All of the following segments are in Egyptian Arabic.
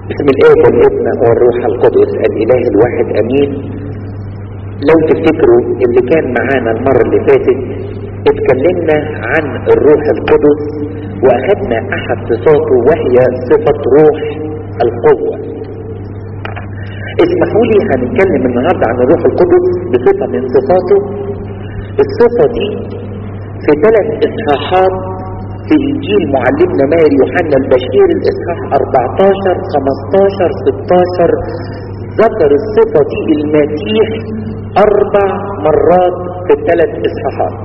بسم الاب والابن والروح القدس الاله الواحد امين لو تفتكروا اللي كان معانا المرة اللي فاتت اتكلمنا عن الروح القدس واخدنا احد صفاته وهي صفة روح القوة اسمحوا لي هنتكلم النهاردة عن الروح القدس بصفة من صفاته الصفة دي في ثلاث اصحاحات في انجيل معلمنا ماري يوحنا البشير الاصحاح 14 15 16 ذكر الصفة دي المسيح اربع مرات في الثلاث اصحاحات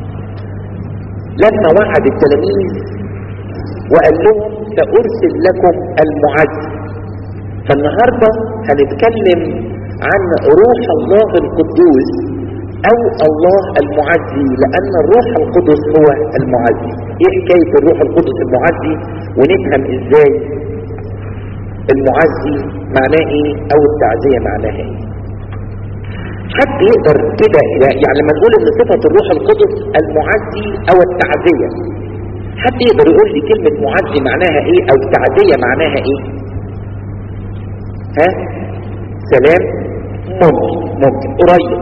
لما وعد التلاميذ وقال لهم سأرسل لكم المعز فالنهاردة هنتكلم عن روح الله القدوس او الله المعزي لان الروح القدس هو المعزي ايه حكاية الروح القدس المعزي ونفهم ازاي المعزي معناه ايه او التعزية معناها ايه حد يقدر كده يعني لما نقول ان صفة الروح القدس المعزي او التعزية حد يقدر يقول لي كلمة معزي معناها ايه او التعزية معناها ايه ها سلام ممكن ممكن قريب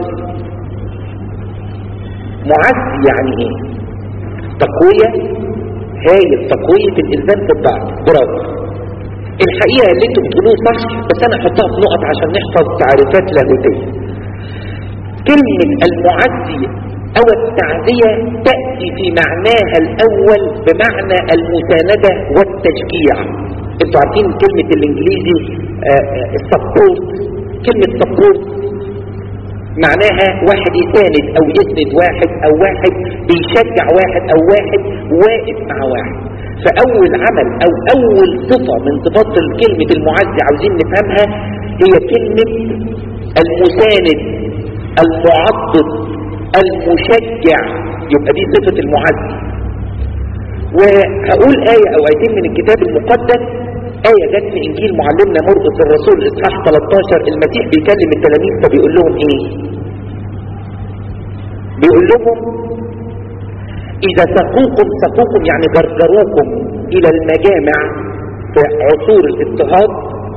معزي يعني ايه تقوية هايل تقوية الالزام في الضعف برافو الحقيقة اللي انتوا بتقولوه صح بس انا احطها في نقط عشان نحفظ تعريفات لاهوتية كلمة المعزي او التعزية تأتي في معناها الاول بمعنى المساندة والتشجيع انتوا عارفين كلمة الانجليزي السبورت كلمة سبورت معناها واحد يساند او يسند واحد او واحد بيشجع واحد او واحد واقف مع واحد فاول عمل او اول صفة من صفات كلمة المعزي عاوزين نفهمها هي كلمة المساند المعضد المشجع يبقى دي صفة المعزي وهقول آية او آيتين من الكتاب المقدس آية جت في إنجيل معلمنا مرقس الرسول إصحاح 13 المسيح بيكلم التلاميذ فبيقول لهم إيه؟ بيقول لهم إذا سقوكم سقوكم يعني جرجروكم إلى المجامع في عصور الاضطهاد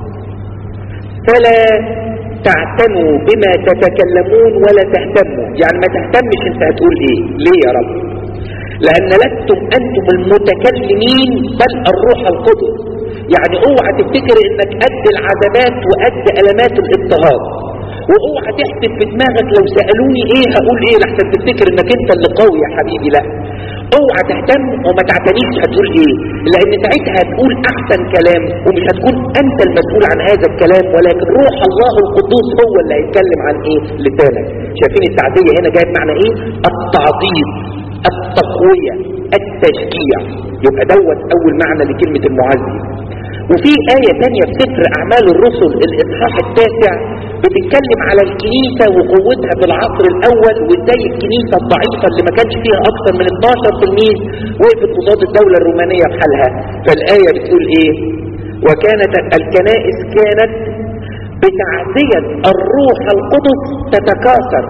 فلا تعتنوا بما تتكلمون ولا تهتموا يعني ما تهتمش انت هتقول ايه ليه يا رب لأن لستم أنتم المتكلمين بل الروح القدس يعني اوعى تفتكر انك قد العذابات وقد ألمات الاضطهاد واوعى تحسب في دماغك لو سألوني ايه هقول ايه لحسن تفتكر انك انت اللي قوي يا حبيبي لا اوعى تهتم وما تعتنيش هتقول ايه لان ساعتها هتقول احسن كلام ومش هتكون انت المسؤول عن هذا الكلام ولكن روح الله القدوس هو اللي هيتكلم عن ايه لسانك شايفين التعدية هنا جايب معنى ايه التعظيم التقوية التشجيع يبقى دوت اول معنى لكلمة المعزي وفي آية تانية في سفر أعمال الرسل الإصحاح التاسع بتتكلم على الكنيسة وقوتها في العصر الأول وإزاي الكنيسة الضعيفة اللي ما كانش فيها أكثر من 12 تلميذ وقفت قصاد الدولة الرومانية بحالها فالآية بتقول إيه؟ وكانت الكنائس كانت بتعزية الروح القدس تتكاثر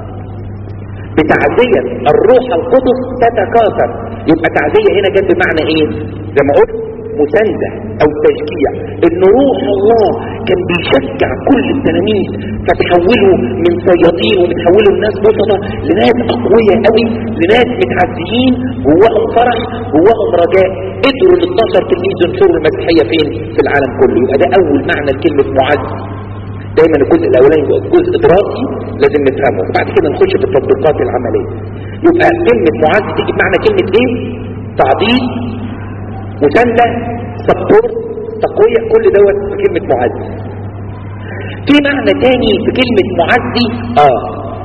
بتعزية الروح القدس تتكاثر يبقى تعزية هنا جت بمعنى ايه زي ما قلت مساندة او تشجيع ان روح الله كان بيشجع كل التلاميذ فتحولوا من صيادين وبتحولوا الناس بسطة لناس اقوياء قوي لناس متعزيين جواهم فرح جواهم رجاء قدروا ال 12 تلميذ ينشروا المسيحية فين في العالم كله يبقى ده اول معنى لكلمة معز دايما الجزء الاولاني جزء دراسي لازم نفهمه وبعد كده نخش في التطبيقات العمليه يبقى كلمه معز تيجي بمعنى كلمه ايه تعظيم مسانده سبورت تقويه كل دوت في كلمه معز في معنى تاني في كلمه معزي اه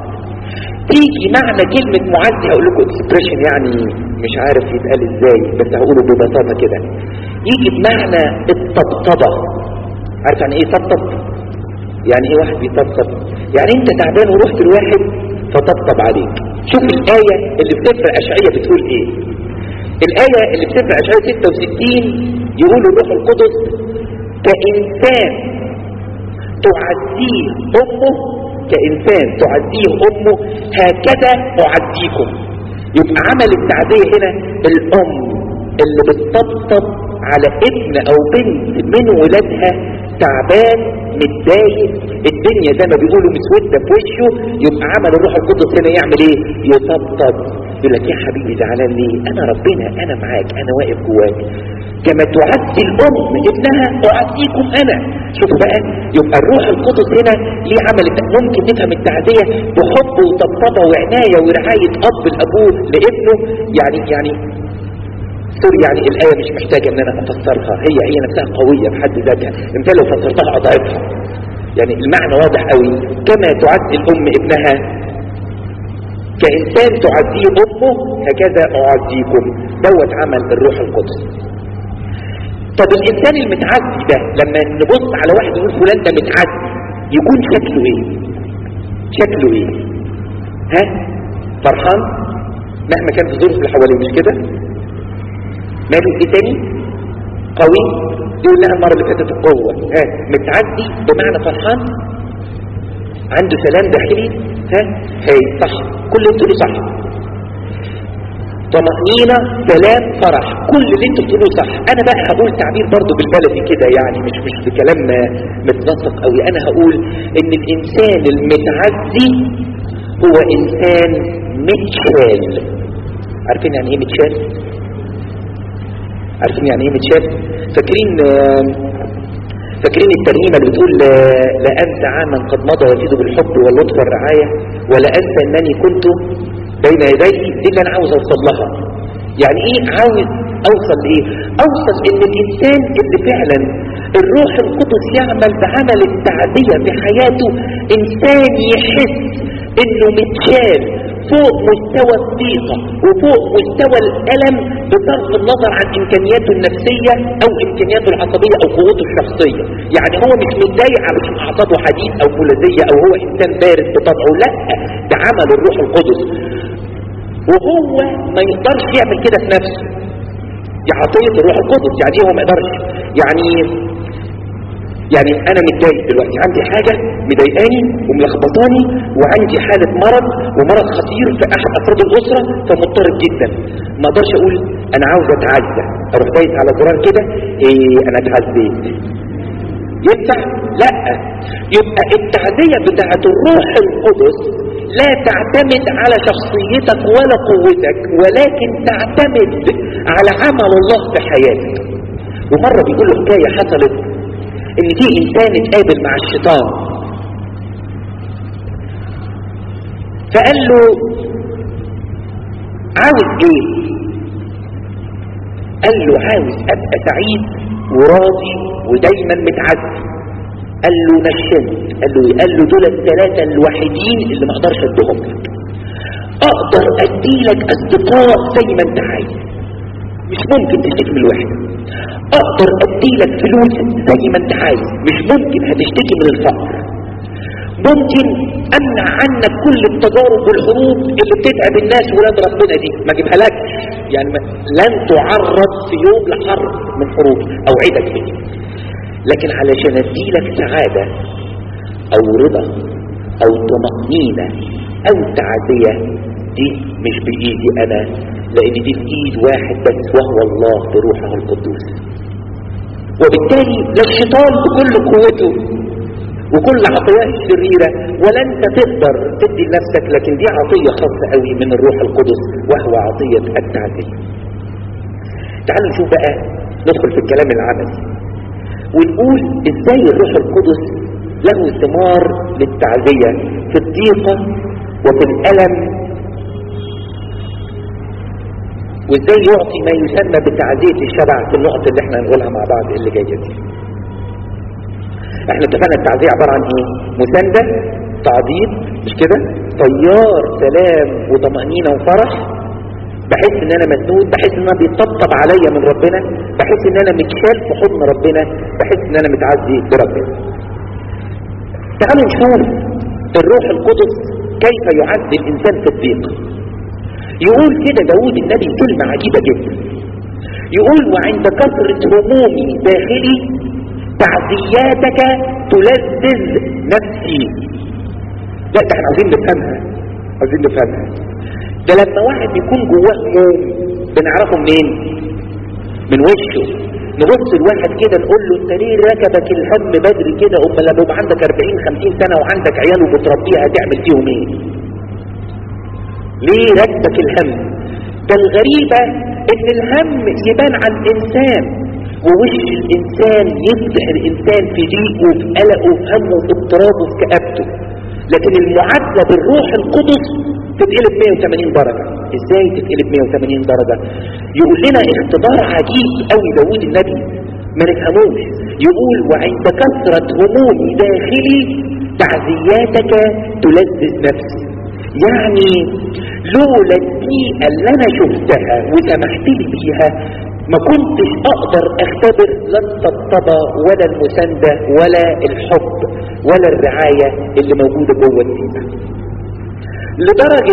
تيجي معنى كلمة معزي هقول لكم اكسبريشن يعني مش عارف يتقال ازاي بس هقوله ببساطة كده يجي بمعنى الطبطبة عارف يعني ايه طبطب يعني ايه واحد بيطبطب يعني انت تعبان ورحت لواحد فطبطب عليك شوف الآية اللي في سفر أشعية بتقول ايه الآية اللي في سفر أشعية 66 يقول الروح القدس كإنسان تعزيه أمه كإنسان تعزيه أمه هكذا أعزيكم يبقى عمل التعزية هنا الأم اللي بتطبطب على ابن او بنت من ولادها تعبان متضايق الدنيا زي ما بيقولوا مسودة في وشه يبقى عمل الروح القدس هنا يعمل ايه يطبطب يقول لك يا حبيبي زعلان ليه انا ربنا انا معاك انا واقف جواك كما تعزي الام ابنها اعزيكم انا شوفوا بقى يبقى الروح القدس هنا ليه عمل ممكن نفهم التعزية بحب وطبطبة وعناية ورعاية اب لابوه لابنه يعني يعني سوري يعني الآية مش محتاجة ان انا افسرها هي هي نفسها قوية بحد ذاتها انت لو فسرتها اضعفها يعني المعنى واضح قوي كما تعزي الام ابنها كإنسان تعزيه امه هكذا اعزيكم دوت عمل الروح القدس طب الانسان المتعزي ده لما نبص على واحد يقول فلان ده متعزي يكون شكله ايه شكله ايه ها فرحان مهما كانت الظروف اللي حواليه مش كده ماله ايه تاني قوي يقول لها المرة اللي فاتت القوة ها متعدي بمعنى فرحان عنده سلام داخلي ها هي صح كل اللي بتقوله صح طمأنينة سلام فرح كل اللي انت بتقوله صح انا بقى هقول تعبير برضو بالبلدي كده يعني مش مش بكلام متنطق قوي انا هقول ان الانسان المتعزي هو انسان متشال عارفين يعني ايه متشال عارفين يعني ايه متشال فاكرين فاكرين الترنيمه اللي بتقول لا انسى عاما قد مضى يزيد بالحب واللطف والرعايه ولا انسى انني كنت بين يديه دي اللي انا عاوز اوصل لها يعني ايه عاوز اوصل لايه اوصل ان الانسان اللي فعلا الروح القدس يعمل بعمل التعديه في حياته انسان يحس انه متشال فوق مستوى الضيقة وفوق مستوى الألم بصرف النظر عن إمكانياته النفسية أو إمكانياته العصبية أو قوته الشخصية يعني هو مش متضايق علشان أعصابه حديد أو فولاذية أو هو إنسان بارد بطبعه لا ده عمل الروح القدس وهو ما يقدرش يعمل كده في نفسه دي عطية الروح القدس يعني ايه هو ما يقدرش يعني يعني انا متضايق دلوقتي عندي حاجة مضايقاني وملخبطاني وعندي حالة مرض ومرض خطير في احد افراد الاسرة فمضطرب جدا ما اقدرش اقول انا عاوز اتعزى اروح دايس على زرار كده ايه انا اتعزيت ينفع لا يبقى التعزية بتاعت الروح القدس لا تعتمد على شخصيتك ولا قوتك ولكن تعتمد على عمل الله في حياتك ومرة بيقول له حكاية حصلت ان في انسان اتقابل مع الشيطان فقال له عاوز ايه قال له عاوز ابقى سعيد وراضي ودايما متعزي قال له نشنت قال له قال له دول الثلاثة الوحيدين اللي ما اقدرش اديهم لك اقدر ادي لك اصدقاء زي ما انت عايز مش ممكن تشتكي من الوحدة اقدر ادي لك فلوس زي ما انت عايز مش ممكن هتشتكي من الفقر ممكن امنع عنك كل التجارب والحروب اللي بتتعب الناس ولاد ربنا دي ما اجيبها لك يعني ما لن تعرض في يوم لحرب من حروب اوعدك بيه لكن علشان اديلك سعادة او رضا او طمأنينة او تعزية دي مش بايدي انا لان دي في ايد واحد بس وهو الله بروحه القدوس وبالتالي لا الشيطان بكل قوته وكل عطيات الشريرة ولا انت تقدر تدي لنفسك لكن دي عطية خاصة قوي من الروح القدس وهو عطية التعزية تعالوا نشوف بقى ندخل في الكلام العملي ونقول ازاي الروح القدس له ثمار للتعزية في الضيقة وفي الألم وازاي يعطي ما يسمى بتعزية الشبع في النقط اللي احنا هنقولها مع بعض اللي جاية دي احنا اتفقنا التعزية عبارة عن ايه مساندة تعضيد مش كده طيار سلام وطمأنينة وفرح بحس ان انا مسنود بحس ان انا بيطبطب عليا من ربنا بحس ان انا متشال في حضن ربنا بحس ان انا متعزي بربنا تعالوا نشوف الروح القدس كيف يعزي الانسان في الضيق يقول كده داود النبي كلمة عجيبة جدا يقول وعند كثرة همومي داخلي تعزياتك تلذذ نفسي لا ده احنا عايزين نفهمها عايزين نفهمها ده لما واحد يكون جواه هموم بنعرفه منين من وشه نبص الواحد كده نقول له انت ليه ركبك الهم بدري كده اما لما يبقى عندك 40 50 سنه وعندك عيال وبتربيها هتعمل فيهم ايه ليه ركبك الهم ده الغريبه ان الهم يبان على الانسان ووش الانسان يصبح الانسان في ضيقه وفي قلقه وفي همه وفي اضطرابه وفي كآبته لكن المعادله بالروح القدس تتقلب 180 درجه ازاي تتقلب 180 درجه يقول لنا اختبار عجيب قوي داوود النبي ما نفهموش يقول وعند كثره همومي داخلي تعزياتك تلذذ نفسي يعني لولا الدقيقه اللي انا شفتها وسمحت لي بيها ما كنتش اقدر اختبر لا الطبطبة ولا المساندة ولا الحب ولا الرعاية اللي موجودة جوه الدقيقة لدرجة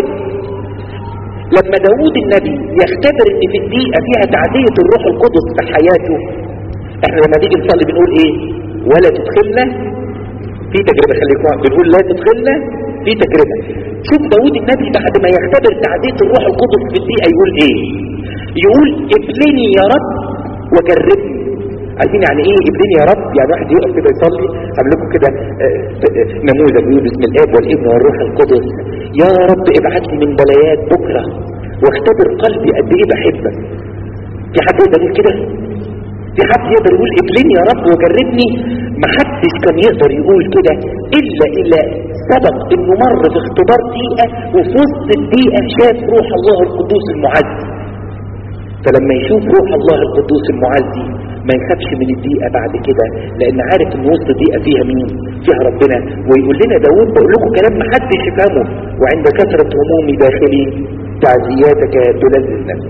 لما داود النبي يختبر ان في الدقيقة فيها تعزية الروح القدس في حياته احنا لما نيجي نصلي بنقول ايه ولا تدخلنا في تجربة خليكم بنقول لا تدخلنا في تجربة شوف داود النبي بعد ما يختبر تعزية الروح القدس في الدقيقة يقول ايه يقول ابلني يا رب وجربني عارفين يعني ايه ابلني يا رب يعني واحد يقف كده يصلي اعمل لكم كده نموذج يقول بسم الاب والابن والروح القدس يا رب ابعت لي من بلايات بكره واختبر قلبي قد ايه بحبك في حد يقدر يقول كده في حد يقدر يقول ابلني يا رب وجربني ما حدش كان يقدر يقول كده الا الا سبق انه مر في اختبار دقيقه وفي وسط الدقيقه شاف روح الله القدوس المعزي فلما يشوف روح الله القدوس المعزي ما يخافش من الدقيقة بعد كده لأن عارف إن وسط الدقيقة فيها مين؟ فيها ربنا ويقول لنا داود بقول لكم كلام ما حدش يفهمه وعند كثرة همومي داخلي تعزياتك تلذذ نفسي.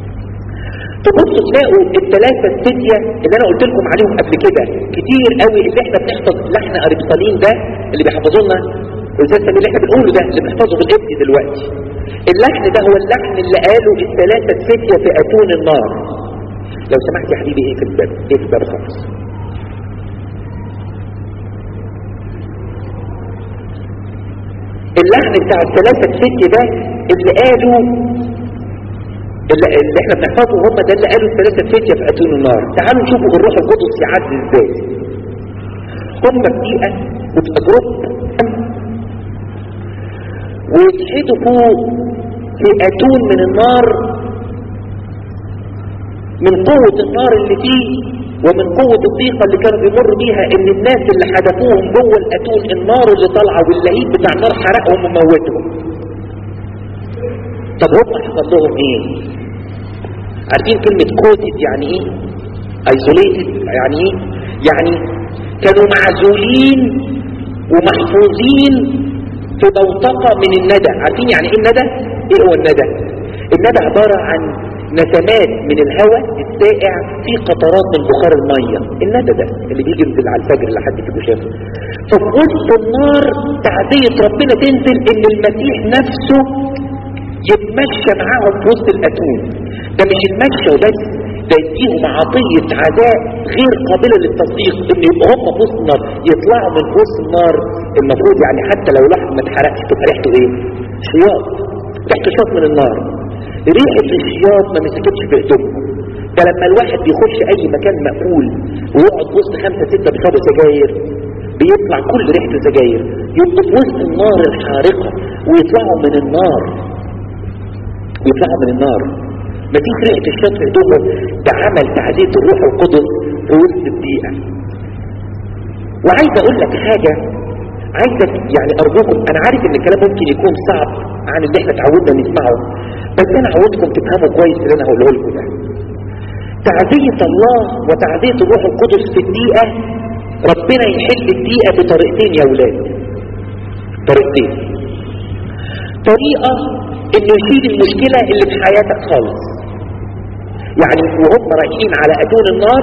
تبصوا تلاقوا الثلاثة الستية اللي أنا قلت لكم عليهم قبل كده كتير قوي اللي احنا بنحفظ لحن أربطالين ده اللي بيحفظوا لنا الأستاذ اللي احنا بنقوله ده اللي بنحفظه في الابن دلوقتي اللحن ده هو اللحن اللي قاله الثلاثة الستية في أتون النار لو سمحت يا حبيبي ايه في الباب ايه في الباب خالص اللحن بتاع الثلاثة الستية ده اللي قالوا اللي, اللي احنا بنحفظه هم ده اللي قالوا الثلاثة الستية في أتون النار تعالوا نشوفوا الروح القدس يعدي ازاي هم في دقيقة وفي جروب ويتحدفوا في أتون من النار من قوة النار اللي فيه ومن قوة الضيقة اللي كانوا بيمروا بيها ان الناس اللي حدفوهم جوه الأتون النار اللي طالعة واللهيب بتاع النار حرقهم وموتهم طب هم حصل لهم ايه عارفين كلمة كوتد يعني ايه ايزوليتد يعني ايه يعني كانوا معزولين ومحفوظين في بوتقة من الندى عارفين يعني ايه الندى ايه هو الندى الندى عبارة عن نسمات من الهواء السائع في قطرات من بخار المية الندى ده اللي بيجي ينزل على الفجر لحد فيكم شافه ففي وسط النار تعزية ربنا تنزل ان المسيح نفسه يتمشى معاهم في وسط الاتون ده مش المشى وبس ده يديهم عطية عزاء غير قابلة للتصديق ان يبقوا هم في وسط النار يطلعوا من وسط النار المفروض يعني حتى لو لحم ما اتحرقش تبقى ريحته ايه؟ شياط ريحته شياط من النار ريحة الشياط ما مسكتش في هدومهم ده لما الواحد بيخش اي مكان مقفول ويقعد وسط خمسة ستة بيشربوا سجاير بيطلع كل ريحته سجاير يبقوا في وسط النار الحارقة ويطلعوا من النار ويطلعوا من النار مفيش ريحة الشياط في هدومهم ده عمل تعزية الروح القدس في وسط الدقيقة وعايز اقول لك حاجة عايزك يعني ارجوكم انا عارف ان الكلام ممكن يكون صعب عن اللي احنا اتعودنا نسمعه بس انا عاوزكم تفهموا كويس اللي انا هقوله لكم ده تعزية الله وتعزية الروح القدس في الدقيقة ربنا يحل الدقيقة بطريقتين يا ولاد طريقتين طريقة انه يشيل المشكلة اللي في حياتك خالص يعني وهم رايحين على اتون النار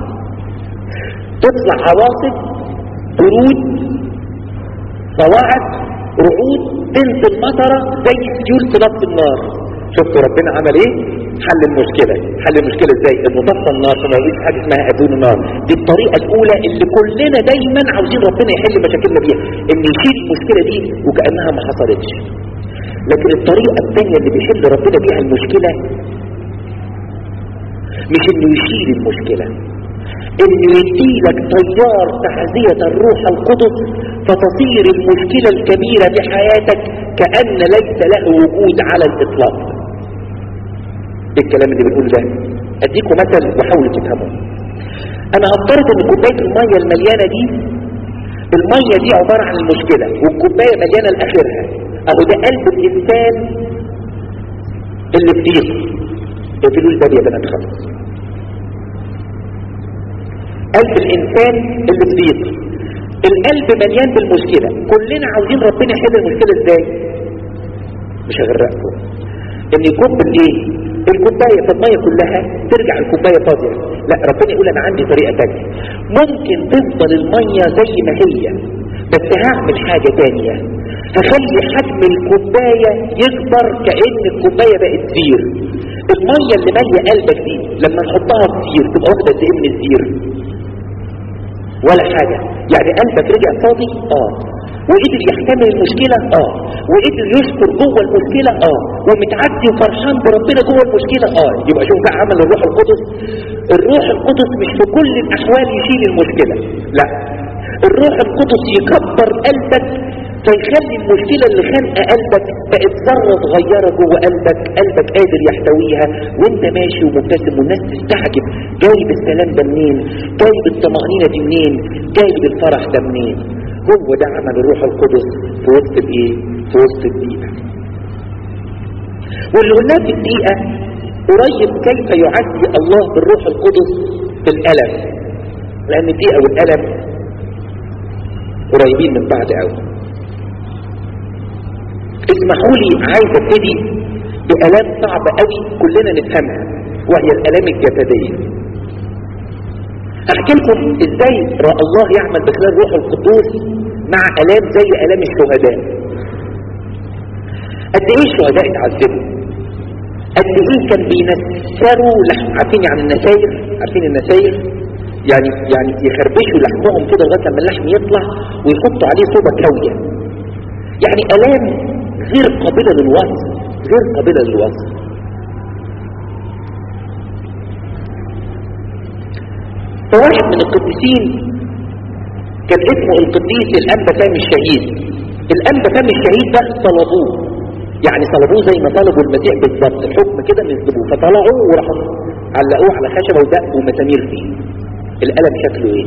تطلع عواصف برود صواعق رعود تنزل مطره زي السيول تلف النار شفتوا ربنا عمل ايه حل المشكله حل المشكله ازاي انه طفى النار فما فيش حاجه اسمها اتون النار دي الطريقه الاولى اللي كلنا دايما عاوزين ربنا يحل مشاكلنا بيها ان يشيل المشكله دي وكانها ما حصلتش لكن الطريقه الثانيه اللي بيحل ربنا بيها المشكله مش انه يشيل المشكله انه يديلك تيار تعزية الروح القدس فتصير المشكلة الكبيرة في حياتك كأن ليس له وجود على الإطلاق إيه الكلام اللي بنقول ده اديكم مثل وحاولوا تفهموه انا هفترض ان كوبايه الميه المليانه دي الميه دي عباره عن المشكله والكوبايه مليانه لاخرها اهو ده قلب الانسان اللي في ضيق اقفلوا الباب يا بنات خالص قلب الانسان اللي في ضيق القلب مليان بالمشكله كلنا عاوزين ربنا يحل المشكله ازاي مش هغرقكم ان يكون بالايه الكوبايه في الميه كلها ترجع الكوبايه فاضيه لا ربنا يقول انا عندي طريقه تانية ممكن تفضل الميه زي ما هي بس هعمل حاجه تانية هخلي حجم الكوبايه يكبر كان الكوبايه بقت زير الميه اللي ماليه قلبك دي لما نحطها في زير تبقى واخده قد ايه من الزير ولا حاجه يعني قلبك رجع فاضي اه وقدر يحتمل المشكلة اه وقدر يشكر جوه المشكلة اه ومتعدي وفرحان بربنا جوه المشكلة اه يبقى شوف بقى عمل الروح القدس الروح القدس مش في كل الاحوال يشيل المشكلة لا الروح القدس يكبر قلبك فيخلي المشكلة اللي خانقة قلبك بقت ذرة صغيرة جوه قلبك قلبك قادر يحتويها وانت ماشي ومبتسم والناس تستعجب جايب السلام ده منين جايب الطمأنينة دي منين جايب الفرح ده منين هو ده عمل الروح القدس في وسط الايه في وسط الدقيقة واللي قلناه في الدقيقة قريب كيف يعزي الله بالروح القدس في الألم لأن الدقيقة والألم قريبين من بعض قوي اسمحوا لي عايز ابتدي بآلام صعبة قوي كلنا نفهمها وهي الآلام الجسدية احكي لكم ازاي رأى الله يعمل بخلال روح القدوس مع آلام زي آلام الشهداء قد ايه الشهداء اتعذبوا قد ايه كان بينسروا لحم عارفين يعني النساير عارفين النساير يعني يعني يخربشوا لحمهم كده لغايه لما اللحم يطلع ويحطوا عليه صوبة كاوية يعني آلام غير قابلة للوصف غير قابلة للوصف فواحد من القديسين كان اسمه القديس الأنبا سامي الشهيد الأنبا سامي الشهيد ده طلبوه يعني طلبوه زي ما طلبوا المسيح بالظبط الحكم كده نسبوه فطلعوه وراحوا علقوه على خشبه ودقوا مسامير فيه الألم شكله ايه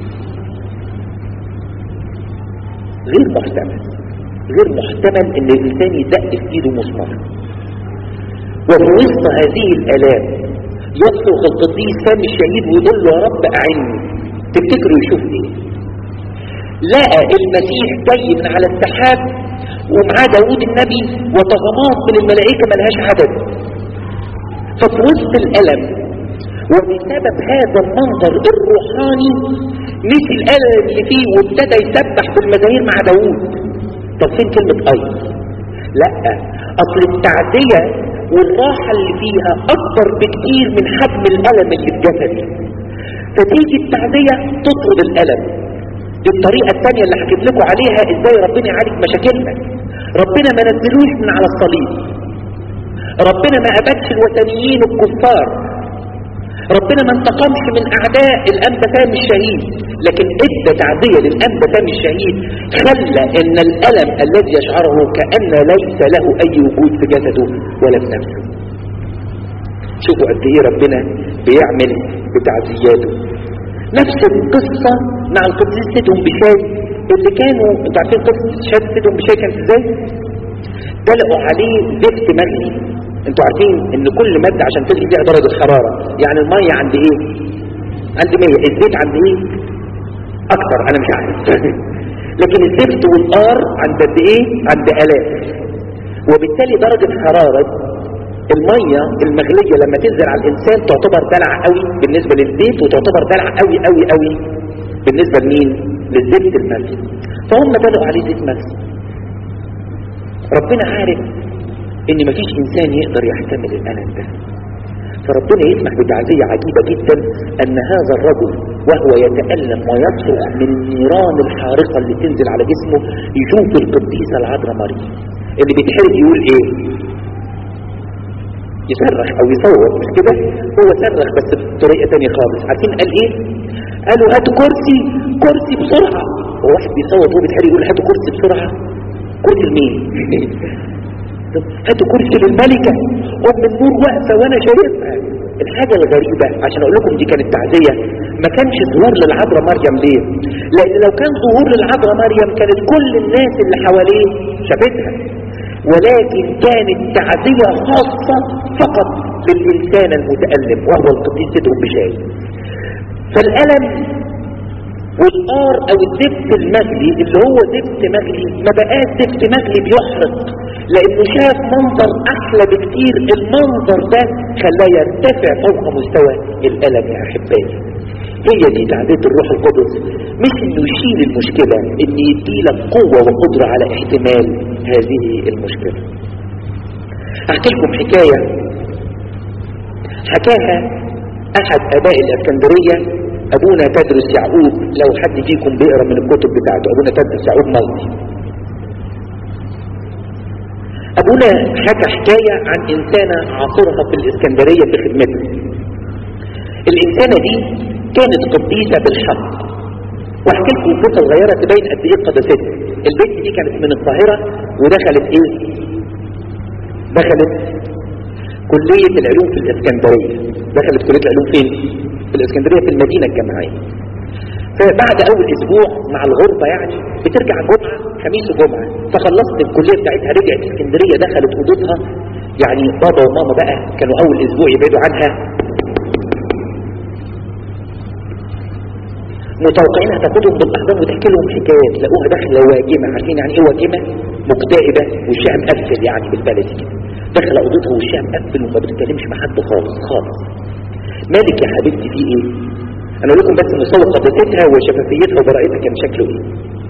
غير محتمل غير محتمل ان الانسان يدق في ايده مسمار وفي وسط هذه الالام يصرخ القديس سامي الشهيد ويقول له يا رب اعني تفتكروا يشوف ايه لقى المسيح جاي من على السحاب ومعاه داوود النبي وطغمات من الملائكه ملهاش عدد ففي وسط الالم وبسبب هذا المنظر الروحاني نسي الالم اللي فيه وابتدى يسبح بالمزامير مع داوود طب فين كلمة أي لا أصل التعزية والراحة اللي فيها أكبر بكتير من حجم الألم اللي في جسدي فتيجي التعزية تطرد الألم دي الطريقة الثانية اللي حكيت لكم عليها ازاي ربنا يعالج مشاكلنا ربنا ما نزلوش من على الصليب ربنا ما أبدش الوثنيين الكفار ربنا ما انتقمش من اعداء الانبا سامي الشهيد لكن ادى تعزيه للانبا سامي الشهيد خلى ان الالم الذي يشعره كان ليس له اي وجود في جسده ولا في نفسه شوفوا قد ايه ربنا بيعمل بتعزياته نفس القصه مع القديس سيدهم بشاي اللي كانوا انتوا عارفين قصه شهاده سيدهم بشاي كانت ازاي؟ دلقوا عليه زفت مغلي انتوا عارفين ان كل مادة عشان تغلي فيها درجة حرارة يعني المية عند ايه عند 100 الزيت عند ايه اكتر انا مش عارف لكن الزفت والقار عند قد ايه عند الاف وبالتالي درجة حرارة المية المغلية لما تنزل على الانسان تعتبر دلع قوي بالنسبة للزيت وتعتبر دلع قوي قوي قوي بالنسبة لمين للزفت المغلي فهم دلقوا عليه زيت مغلي ربنا عارف ان مفيش انسان يقدر يحتمل الالم ده فربنا يسمح بتعزية عجيبة جدا ان هذا الرجل وهو يتألم ويصرخ من النيران الحارقة اللي تنزل على جسمه يشوف القديسة العذراء مريم اللي بيتحرق يقول ايه يصرخ او يصوت مش كده هو صرخ بس بطريقه ثانيه خالص عارفين قال ايه قالوا هاتوا كرسي كرسي بسرعه هو واحد بيصوت وهو بيتحرق يقول هاتوا كرسي بسرعه كرسي لمين هاتوا كرسي للملكه ام النور واقفه وانا شايفها الحاجة الغريبة عشان اقول لكم دي كانت تعزية ما كانش ظهور للعذراء مريم ليه لان لو كان ظهور للعذراء مريم كانت كل الناس اللي حواليه شافتها ولكن كانت تعزية خاصة فقط للإنسان المتألم وهو القديس سيدهم بشاي فالألم والقار او الزفت المغلي اللي هو زفت مغلي ما بقاش زفت مغلي بيحرق لانه شاف منظر احلى بكتير المنظر ده خلاه يرتفع فوق مستوى الالم يا احبائي هي دي تعديد الروح القدس مش انه يشيل المشكلة ان يديلك قوة وقدرة على احتمال هذه المشكلة احكي لكم حكاية حكاها احد اباء الاسكندرية ابونا تدرس يعقوب لو حد فيكم بيقرا من الكتب بتاعته ابونا تدرس يعقوب مالطي ابونا حكى حكاية عن انسانة عاصرها في الاسكندرية في خدمته الانسانة دي كانت قديسة بالحق واحكي لكم قصة صغيرة تبين قد ايه قداستها البنت دي كانت من القاهرة ودخلت ايه دخلت كلية العلوم في الاسكندرية دخلت كلية العلوم فين في الاسكندرية في المدينة الجامعية فبعد اول اسبوع مع الغربة يعني بترجع جمعة خميس وجمعة فخلصت الكلية بتاعتها رجعت اسكندرية دخلت حدودها يعني بابا وماما بقى كانوا اول اسبوع يبعدوا عنها متوقعين هتاخدهم بالاحضان وتحكي لهم حكايات لقوها داخله واجمه عارفين يعني ايه واجمه مكتئبه وشها مقفل يعني بالبلدي كده داخله اوضتها وشها مقفل وما بتتكلمش مع حد خالص خالص مالك يا حبيبتي في ايه انا اقول لكم بس مستوى قداستها وشفافيتها وبراءتها كان شكله ايه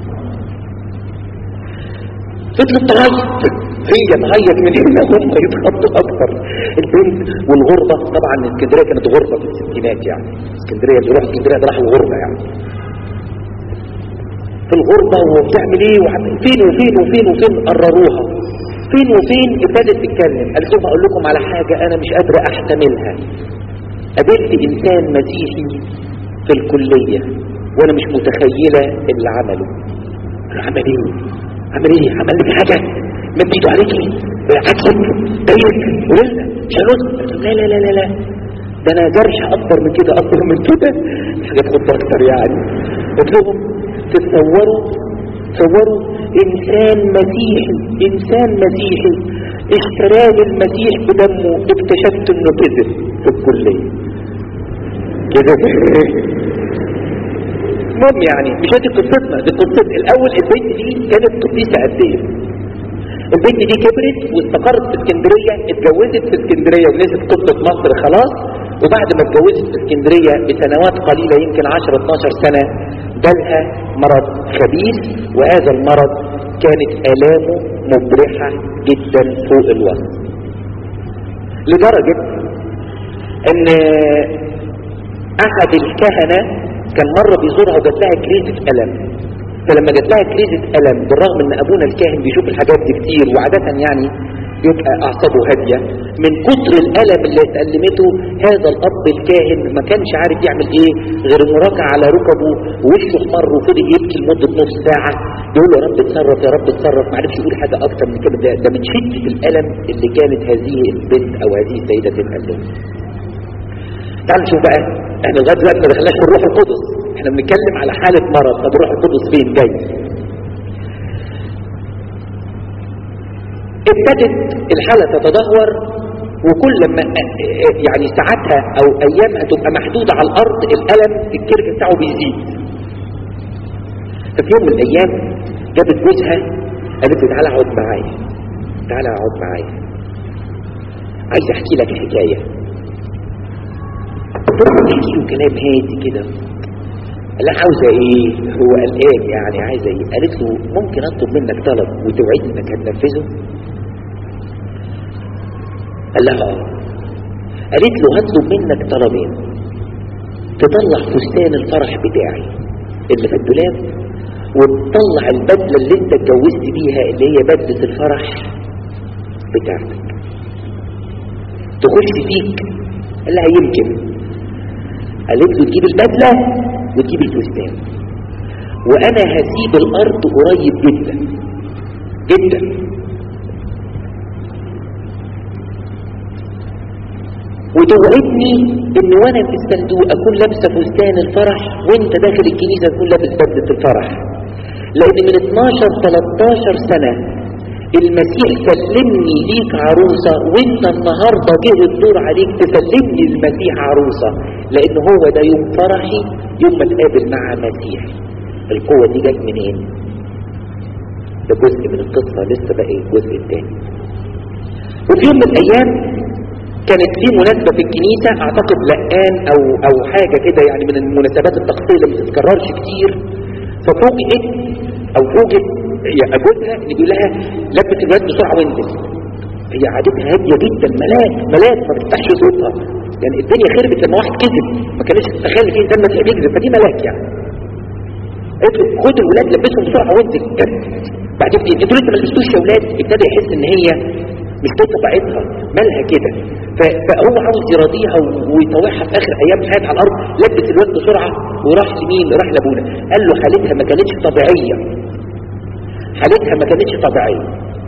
فضلت تعيط هي تعيط من هنا هم يتخطوا اكتر البنت والغربة طبعا اسكندرية كانت غربة في الستينات يعني اسكندرية اللي يروح اسكندرية ده راح الغربة يعني في الغربة وبتعمل ايه وعمل فين وفين وفين وفين قرروها فين وفين ابتدت تتكلم قالت لهم اقول لكم على حاجة انا مش قادرة احتملها قابلت انسان مسيحي في الكلية وانا مش متخيلة اللي عمله عمل ايه عمل ايه عمل لك حاجة مد ايده عليكي عكسك ضايقك ولسه مش هنص لا لا لا لا لا ده انا جرح اكبر من كده اكبر من كده حاجة تخد اكتر يعني قلت لهم تتصوروا تصوروا انسان مسيحي انسان مسيحي اشتراه المسيح بدمه اكتشفت انه كذب في الكلية كده المهم يعني مش هذه قصتنا دي قصة الاول البنت دي كانت قديسة قد ايه البنت دي كبرت واستقرت في اسكندرية اتجوزت في اسكندرية ونزلت قصة مصر خلاص وبعد ما اتجوزت في اسكندرية بسنوات قليلة يمكن 10-12 سنة جالها مرض خبيث وهذا المرض كانت آلامه مبرحة جدا فوق الوصف لدرجة ان احد الكهنة كان مرة بيزورها وجات لها كريزة ألم فلما جات لها كريزة ألم بالرغم ان ابونا الكاهن بيشوف الحاجات دي كتير وعادة يعني يبقى اعصابه هادية من كتر الألم اللي اتألمته هذا الأب الكاهن ما كانش عارف يعمل ايه غير انه ركع على ركبه ووشه احمر وفضل يبكي لمدة نص ساعة يقول له يا رب اتصرف يا رب اتصرف ما عرفش يقول حاجة اكتر من كده ده, ده من شدة الألم اللي كانت هذه البنت او هذه السيدة تتألم تعال نشوف بقى احنا لغايه دلوقتي ما دخلناش في الروح القدس احنا بنتكلم على حالة مرض طب الروح القدس فين جاي ابتدت الحالة تتدهور وكل ما يعني ساعاتها او ايامها تبقى محدودة على الارض الالم الكرك بتاعه بيزيد ففي يوم من الايام جابت جوزها قالت له تعالى اقعد معايا تعالى اقعد معايا عايز احكي لك حكايه تحكي له كلام هادي كده لا عاوزة ايه هو قلقان يعني عايزة ايه قالت له ممكن اطلب منك طلب وتوعدني انك هتنفذه قال لها اه قالت له هطلب منك طلبين تطلع فستان الفرح بتاعي اللي في الدولاب وتطلع البدلة اللي انت اتجوزت بيها اللي هي بدلة الفرح بتاعتك تخش فيك قال لها يمكن قالت له تجيب البدلة وتجيب الفستان وانا هسيب الارض قريب جدا جدا وتوعدني ان وانا في الصندوق اكون لابسه فستان الفرح وانت داخل الكنيسه تكون لابس بدله الفرح لان من 12 13 سنه المسيح سلمني ليك عروسه وانت النهارده جه الدور عليك تسلمني المسيح عروسه لان هو ده يوم فرحي يوم ما اتقابل مع مسيح القوه دي جت منين؟ ده جزء من القصه لسه باقي الجزء الثاني وفي يوم من الايام كانت في مناسبة في الكنيسة اعتقد لقان او او حاجة كده يعني من المناسبات التقصية اللي ما بتتكررش كتير ففوجئت او فوجئت هي جوزها ان بيقول لها لبس الواد بسرعة وانزل هي عادتها هادية جدا ملاك ملاك ما بتفتحش صوتها يعني الدنيا خربت لما واحد كذب ما كانش تتخيل في انسان مسيحي بيكذب فدي ملاك يعني قلت له خد الولاد لبسهم بسرعة وانزل بعدين انتوا لسه ما لبستوش يا ولاد ابتدى يحس ان هي مش دي طبيعتها مالها كده فهو عاوز يراضيها ويطوعها في اخر ايام حياتها على الارض لبس الواد بسرعه وراح لمين راح لابونا قال له حالتها ما كانتش طبيعيه حالتها ما كانتش طبيعيه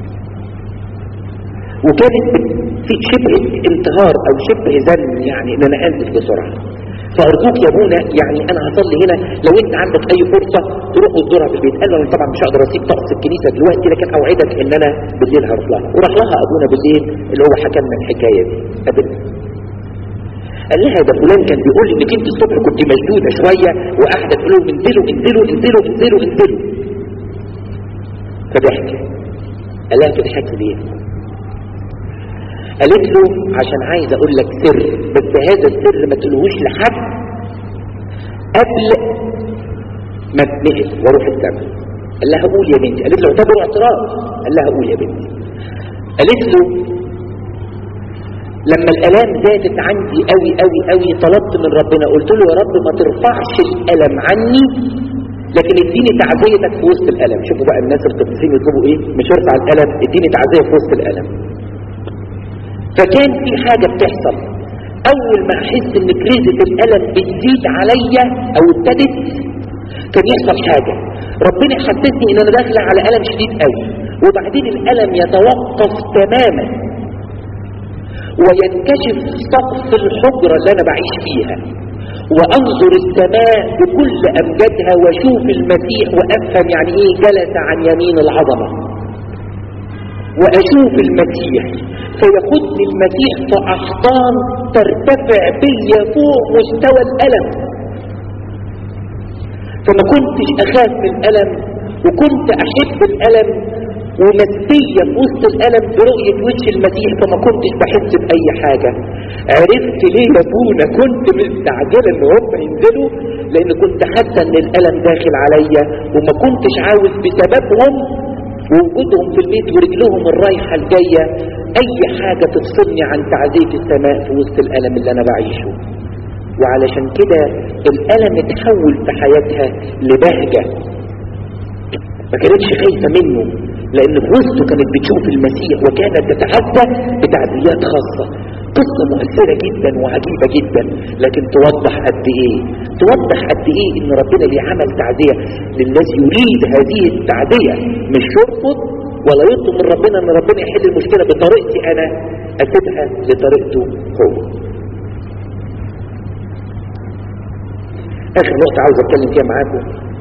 وكانت في شبه انتهار او شبه زن يعني ان انا انزل بسرعه فارجوك يا ابونا يعني انا هصلي هنا لو انت عندك اي فرصه تروح وتزورها في البيت قال له انا طبعا مش هقدر اسيب طقس الكنيسه دلوقتي لكن اوعدك ان انا بالليل هروح لها وراح لها ابونا بالليل اللي هو حكى لنا الحكايه دي قابلنا قال لها ده فلان كان بيقول انك انت الصبح كنت مشدوده شويه وقاعده تقول لهم انزلوا انزلوا انزلوا انزلوا انزلوا فضحك قال لها تضحكي ليه؟ قالت له عشان عايز اقول لك سر بس هذا السر ما تقولهوش لحد قبل ما اتنقل واروح السما قال لها قول يا بنتي قالت له اعتبره اعتراف قال لها قول يا بنتي قالت له لما الالام زادت عندي قوي قوي قوي طلبت من ربنا قلت له يا رب ما ترفعش الالم عني لكن اديني تعزيتك في وسط الالم شوفوا بقى الناس القديسين يطلبوا ايه مش ارفع الالم اديني تعزيه في وسط الالم فكان في حاجة بتحصل اول ما احس ان كريزة الالم بتزيد عليا او ابتدت كان يحصل حاجة ربنا يحسسني ان انا داخلة على الم شديد قوي وبعدين الالم يتوقف تماما وينكشف سقف الحجرة اللي انا بعيش فيها وانظر السماء بكل امجادها واشوف المسيح وافهم يعني ايه جلس عن يمين العظمة واشوف المسيح فياخدني المسيح في احضان ترتفع بيا فوق مستوى الالم فما كنتش اخاف من الالم وكنت احب الالم ونفسيا في وسط الالم برؤية وش المسيح فما كنتش بحس باي حاجة عرفت ليه يا ابونا كنت مستعجلة ان هم ينزلوا لان كنت حاسة ان الالم داخل عليا وما كنتش عاوز بسببهم ووجودهم في البيت ورجلهم الرايحة الجاية اي حاجة تفصلني عن تعزية السماء في وسط الالم اللي انا بعيشه وعلشان كده الالم اتحول في حياتها لبهجة ما كانتش خايفة منه لان في وسطه كانت بتشوف المسيح وكانت تتعدى بتعزيات خاصة قصة مؤثرة جدا وعجيبة جدا لكن توضح قد ايه توضح قد ايه ان ربنا ليه عمل تعزية للناس يريد هذه التعزية مش يرفض ولا يطلب من ربنا ان ربنا يحل المشكلة بطريقتي انا اسيبها لطريقته هو اخر نقطة عاوز اتكلم فيها معاكم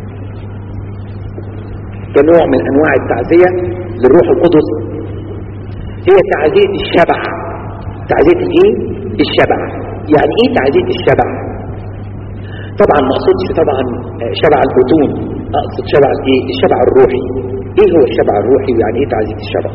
كنوع من انواع التعزية للروح القدس هي تعزية الشبع تعزية الايه الشبع يعني ايه تعزية الشبع طبعا ما اقصدش طبعا شبع البطون اقصد شبع الايه الشبع الروحي ايه هو الشبع الروحي ويعني ايه تعزية الشبع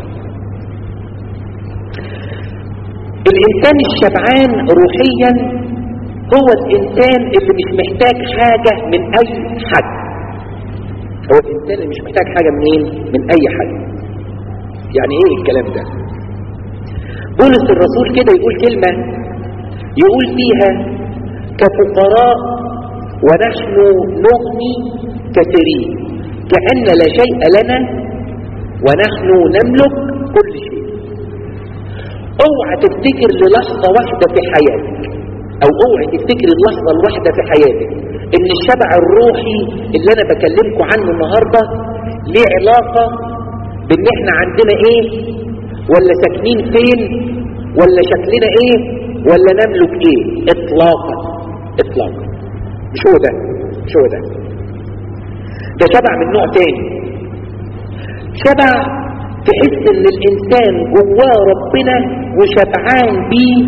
الانسان الشبعان روحيا هو الانسان اللي مش محتاج حاجة من اي حد هو الانسان اللي مش محتاج حاجة منين من اي حد يعني ايه الكلام ده بولس الرسول كده يقول كلمة يقول فيها كفقراء ونحن نغني كثيرين كأن لا شيء لنا ونحن نملك كل شيء اوعى تفتكر للحظة واحدة في حياتك او اوعى تفتكر اللحظة الواحدة في حياتك ان الشبع الروحي اللي انا بكلمكم عنه النهاردة ليه علاقة بان احنا عندنا ايه ولا ساكنين فين ولا شكلنا ايه ولا نملك ايه اطلاقا اطلاقا مش هو ده مش هو ده ده شبع من نوع تاني شبع تحس ان الانسان جواه ربنا وشبعان بيه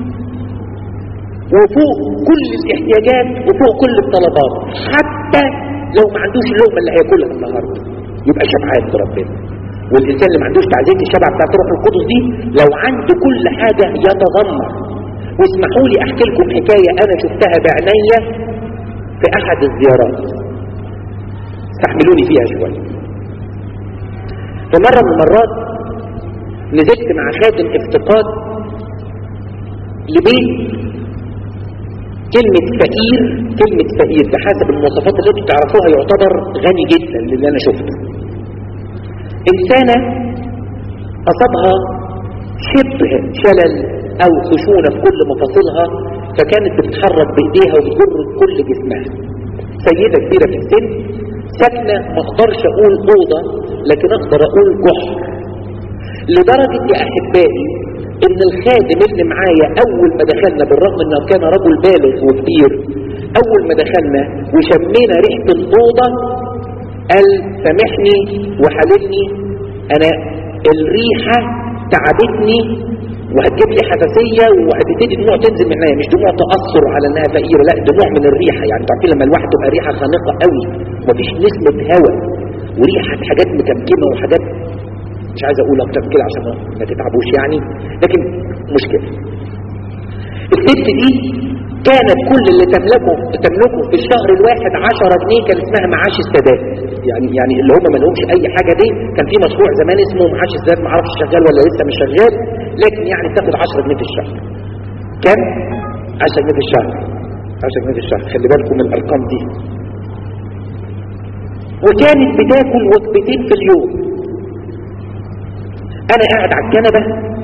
وفوق كل الاحتياجات وفوق كل الطلبات حتى لو ما عندوش اللقمه اللي هياكلها النهارده يبقى شبعان بربنا والانسان اللي ما عندوش تعزيه الشبع بتاعت روح القدس دي لو عنده كل حاجه يتذمر واسمحوا لي احكي لكم حكايه انا شفتها بعينيا في احد الزيارات استحملوني فيها شويه في مره من المرات نزلت مع خادم افتقاد لبيت كلمة فقير كلمة فقير بحسب المواصفات اللي انتوا تعرفوها يعتبر غني جدا للي انا شفته انسانة اصابها شبه شلل او خشونة في كل مفاصلها فكانت بتتحرك بايديها وبتجر كل جسمها سيدة كبيرة في السن ساكنة ما اقدرش اقول اوضة لكن اقدر اقول جحر لدرجة يا احبائي ان الخادم اللي معايا اول ما دخلنا بالرغم انه كان رجل بالغ وكبير اول ما دخلنا وشمينا ريحة الاوضة قال سامحني وحللني انا الريحة تعبتني وهتجيب لي حساسية وهتبتدي دموع تنزل من عينيا مش دموع تأثر على انها فقيرة لا دموع من الريحة يعني تعرفين لما الواحد تبقى ريحة خانقة قوي ومفيش نسمة هواء وريحة حاجات مكمكمة وحاجات مش عايز اقول اكتر كده عشان ما تتعبوش يعني لكن مشكلة الست دي كانت كل اللي تملكه تملكه في الشهر الواحد 10 جنيه كان اسمها معاش السادات يعني يعني اللي هم ما لهمش اي حاجه دي كان في مشروع زمان اسمه معاش السادات ما اعرفش شغال ولا لسه مش شغال لكن يعني تاخد 10 جنيه في الشهر كام 10 جنيه في الشهر 10 جنيه في الشهر خلي بالكم من الارقام دي وكانت بتاكل وجبتين في اليوم انا قاعد على الكنبه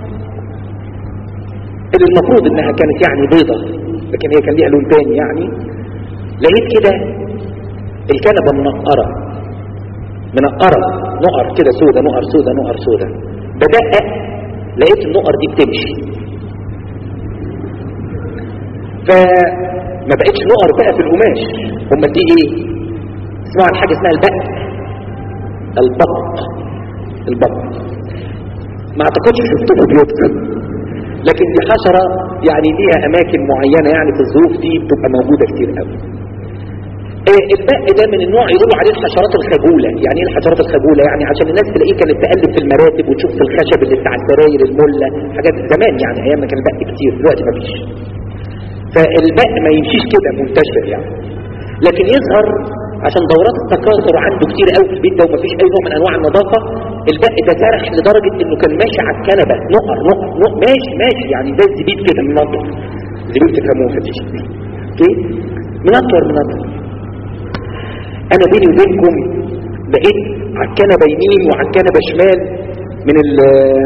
اللي المفروض انها كانت يعني بيضة لكن هي كان ليها لون تاني يعني لقيت كده الكنبه منقره منقره نقر كده سودة نقر سودة نقر سودة بدقق لقيت النقر دي بتمشي فما بقتش نقر بقى في القماش امال دي ايه اسمعوا عن حاجه اسمها البق البط البط ما اعتقدش شفته في بيوتكم لكن دي حشرة يعني ليها اماكن معينة يعني في الظروف دي بتبقى موجودة كتير قوي آه البق ده من النوع يقولوا عليه الحشرات الخجولة يعني ايه الحشرات الخجولة يعني عشان الناس تلاقيه كانت تقلب في المراتب وتشوف في الخشب اللي بتاع السراير الملة حاجات زمان يعني ايام ما كان البق كتير دلوقتي ما فيش فالبق ما يمشيش كده منتشر يعني لكن يظهر عشان دورات التكاثر عنده كتير قوي في البيت ده ومفيش اي نوع من انواع النظافه البق ده سرح لدرجه انه كان ماشي على الكنبه نقر نقر نقر ماشي ماشي يعني زي الزبيب كده منطر الزبيب تفهموها دي اوكي منطر منطر انا بيني وبينكم بقيت على الكنبه يمين وعلى الكنبه شمال من ال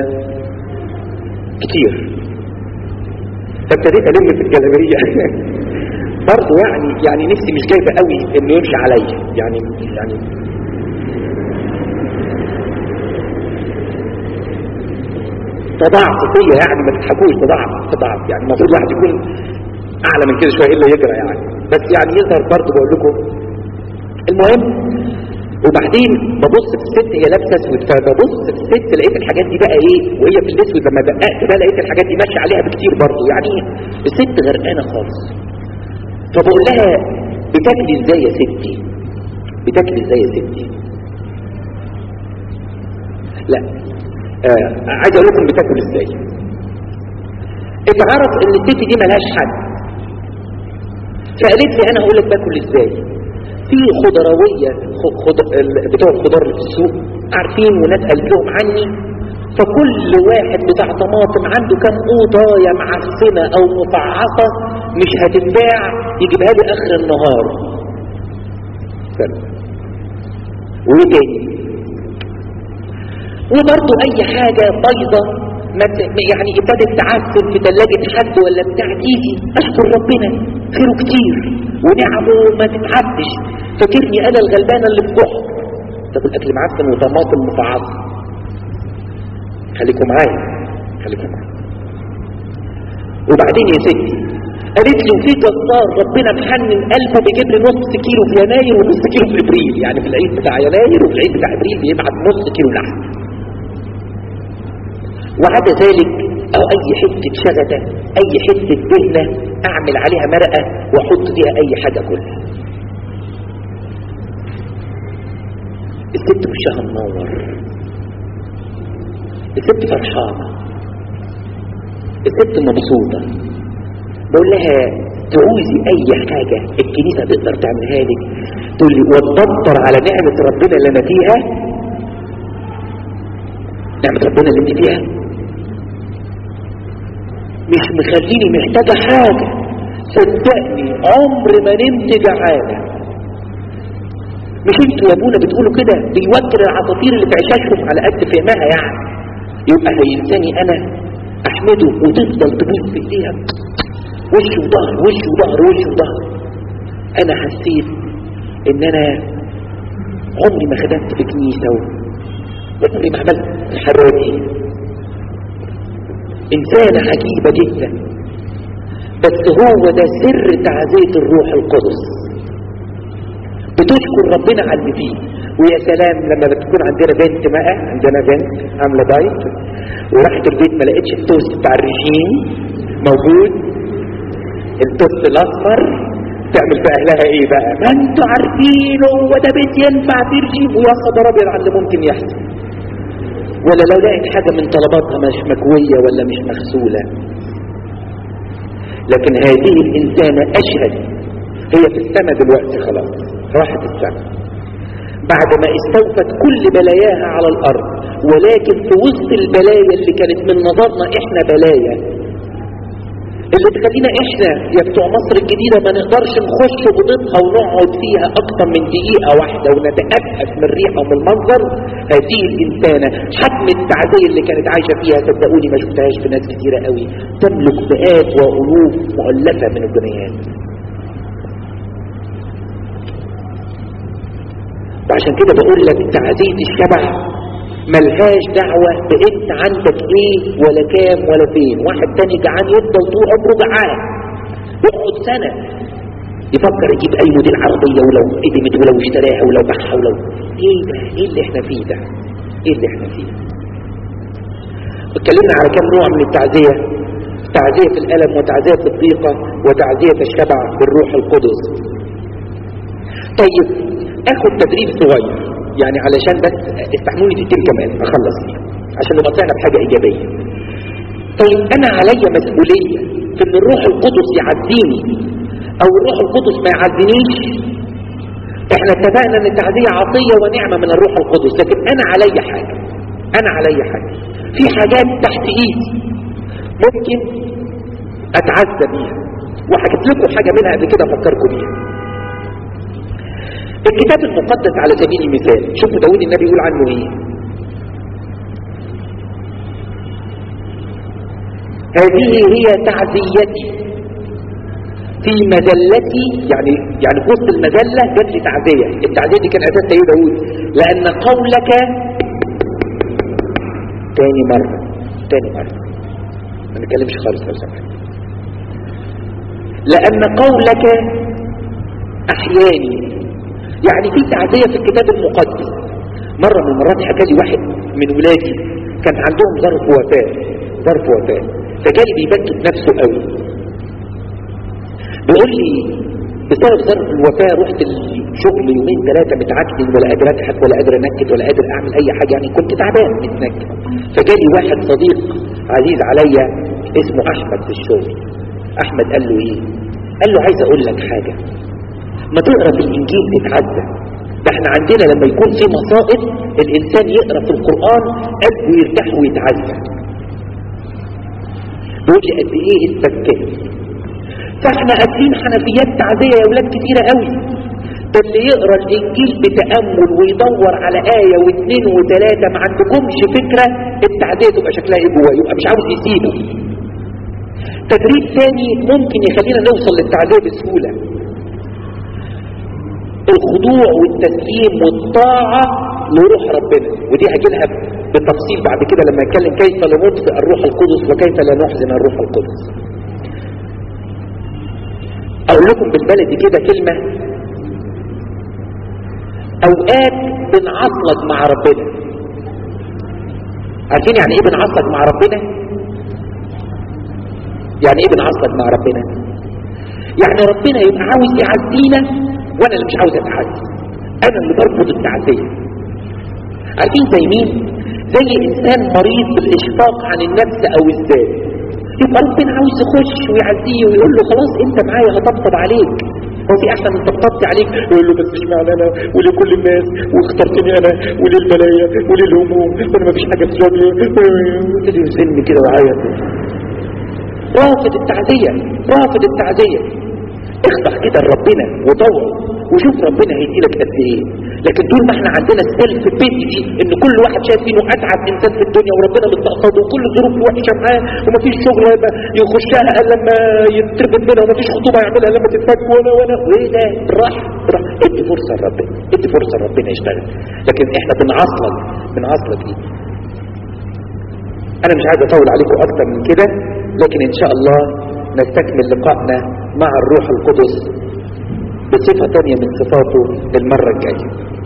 كتير فابتديت الم في الجلابيه برضه يعني يعني نفسي مش جايبه قوي انه يمشي عليا يعني يعني تضاعف فيا يعني ما تضحكوش تضاعف تضاعف يعني المفروض الواحد يكون اعلى من كده شويه الا يجرى يعني بس يعني يظهر برضه بقول لكم المهم وبعدين ببص في الست هي لابسه اسود فببص في الست لقيت الحاجات دي بقى ايه وهي في الاسود لما دققت بقى لقيت الحاجات دي ماشيه عليها بكتير برضه يعني الست غرقانه خالص فبقول لها بتاكلي ازاي يا ستي بتاكلي ازاي يا ستي لا آه عايز اقول لكم بتاكل ازاي اتعرف ان الست دي ملهاش حد فقالت لي انا هقول لك باكل ازاي في خضرويه خض... بتوع الخضار اللي في السوق عارفين وناس قالت لهم عني فكل واحد بتاع طماطم عنده كام قوطايه معفنه او مفعصه مش هتتباع يجيبها لي اخر النهار وايه تاني وبرضه اي حاجه بيضه ما يعني ابتدت تعفن في ثلاجة حد ولا بتاع تيجي اشكر ربنا خيره كتير ونعمه ما تتعدش فاكرني انا الغلبانة اللي في جحر تاكل اكل معفن وطماطم مفعصة خليكم معايا خليكم معايا وبعدين يا ستي قالت لي وفي جزار ربنا محنن قلبه بيجيب لي نص كيلو في يناير ونص كيلو في ابريل يعني في العيد بتاع يناير وفي العيد بتاع ابريل بيبعت نص كيلو لحم وعدا ذلك او اي حتة شغدة اي حتة دهنة اعمل عليها مرقة واحط فيها اي حاجة كلها الست وشها منور الست فرحانة الست مبسوطة بقول لها تعوزي اي حاجة الكنيسة تقدر تعملها لك تقول لي وتدبر على نعمة ربنا اللي انا فيها نعمة ربنا اللي انت فيها مش مخليني محتاجة حاجة صدقني عمر ما نمت جعانة مش انتوا يا ابونا بتقولوا كده بيوكل العصافير اللي في عشاشهم على قد فهمها يعني يبقى هيلزمني انا احمده وتفضل تبص في ايديها وش وظهر وش وظهر وش وظهر انا حسيت ان انا عمري ما خدمت في كنيسة وعمري ما عملت الحرارة دي انسانة عجيبة جدا بس هو ده سر تعزية الروح القدس بتشكر ربنا على اللي فيه ويا سلام لما بتكون عندنا بنت بقى عندنا بنت عامله دايت وراحت البيت ما لقيتش التوست بتاع الرجيم موجود التوست الاصفر تعمل في اهلها ايه بقى ما انتوا عارفين هو ده بيت ينفع في رجيم ويا خبر ابيض على اللي ممكن يحصل ولا لو لقيت حاجه من طلباتها مش مكويه ولا مش مغسوله لكن هذه الانسانه اشهد هي في السماء دلوقتي خلاص راحت السماء بعد ما استوفت كل بلاياها على الارض ولكن في وسط البلايا اللي كانت من نظرنا احنا بلايا اللي تخلينا احنا يا بتوع مصر الجديدة ما نقدرش نخش اوضتها ونقعد فيها اكتر من دقيقة واحدة ونتأسف من الريحة ومن المنظر هذه الانسانة حجم التعزية اللي كانت عايشة فيها صدقوني ما شفتهاش في ناس كتيرة قوي تملك مئات والوف مؤلفة من الجنيهات وعشان كده بقول لك تعزية الشبع ملهاش دعوة بانت عندك ايه ولا كام ولا فين واحد تاني جعان يفضل طول عمره جعان يقعد سنة يفكر يجيب اي موديل عربية ولو قدمت ولو اشتراها ولو باعها ولو ايه ده ايه اللي احنا فيه ده ايه اللي احنا فيه اتكلمنا على كم نوع من التعزية تعزية الألم وتعزية الضيقة وتعزية الشبع بالروح القدس طيب اخد تدريب صغير يعني علشان بس استحملوني دقيقتين كمان اخلص فيها عشان نبقى طلعنا بحاجه ايجابيه طيب انا عليا مسؤوليه في ان الروح القدس يعزيني او الروح القدس ما يعزينيش احنا اتفقنا ان التعزيه عطيه ونعمه من الروح القدس لكن انا عليا حاجه انا عليا حاجه في حاجات تحت ايدي ممكن اتعزى بيها وحكيت لكم حاجه منها قبل كده افكركم بيها الكتاب المقدس على سبيل المثال شوفوا داود النبي يقول عنه ايه هذه هي تعزيتي في مذلتي يعني يعني في وسط المذلة جات لي تعزية التعزية دي كان اساسها ايه داود لان قولك تاني مرة تاني مرة ما نتكلمش خالص لو سمحت لان قولك احياني يعني في تعزية في الكتاب المقدس مرة من المرات حكى لي واحد من ولادي كان عندهم ظرف وفاة ظرف وفاة فجالي بيبكي بنفسه قوي بيقول لي بسبب ظرف الوفاة رحت الشغل يومين ثلاثة متعكن ولا قادر اضحك ولا قادر انكد ولا قادر اعمل اي حاجة يعني كنت تعبان متنكد فجالي واحد صديق عزيز عليا اسمه احمد في الشغل احمد قال له ايه قال له عايز اقول لك حاجة ما تقرا في الانجيل تتعزى ده احنا عندنا لما يكون في مصائب الانسان يقرا في القران قلبه يرتاح ويتعزى بيقول لي قد ايه اتبكيت فاحنا قافلين حنفيات تعزيه يا اولاد كتيره قوي ده اللي يقرا الانجيل بتامل ويدور على ايه واثنين وثلاثه ما عندكمش فكره التعزيه تبقى شكلها ايه جواه يبقى مش عاوز يسيبه تدريب ثاني ممكن يخلينا نوصل للتعزيه بسهوله الخضوع والتسليم والطاعه لروح ربنا ودي هجي لها بالتفصيل بعد كده لما اتكلم كيف لا نطفئ الروح القدس وكيف لا نحزن الروح القدس اقول لكم بالبلدي كده كلمه اوقات بنعصلك مع ربنا عارفين يعني ايه بنعصلك مع ربنا يعني ايه بنعصلك مع ربنا يعني ربنا يبقى عاوز يعزينا وانا اللي مش عاوز اتعزي انا اللي برفض التعزيه عارفين زي مين زي انسان مريض بالاشفاق عن النفس او الذات يبقى ربنا عاوز يخش ويعزيه ويقول له خلاص انت معايا هطبطب عليك هو في احسن من طبطبت عليك يقول له بس اشمعنى انا ولكل الناس واخترتني انا وللبلايا وللهموم وانا ما فيش حاجه في جوابي وابتدي يزن كده ويعيط رافض التعزيه رافض التعزيه اخضع كده لربنا وطوعه وشوف ربنا هيديلك قد ايه لكن طول ما احنا عندنا السيلف بيتي دي ان كل واحد شايف انه اتعب انسان في الدنيا وربنا مستقصده وكل ظروف وحشه معاه ومفيش شغل يبقى يخشها الا لما يتربط منها ومفيش خطوبه يعملها لما تتفك وانا وانا وايه ده بالراحه بالراحه ادي فرصه لربنا ادي فرصه لربنا يشتغل لكن احنا بنعصلك بنعصلك دي انا مش عايز اطول عليكم اكتر من كده لكن ان شاء الله نستكمل لقائنا مع الروح القدس بصفة تانية من صفاته المرة الجاية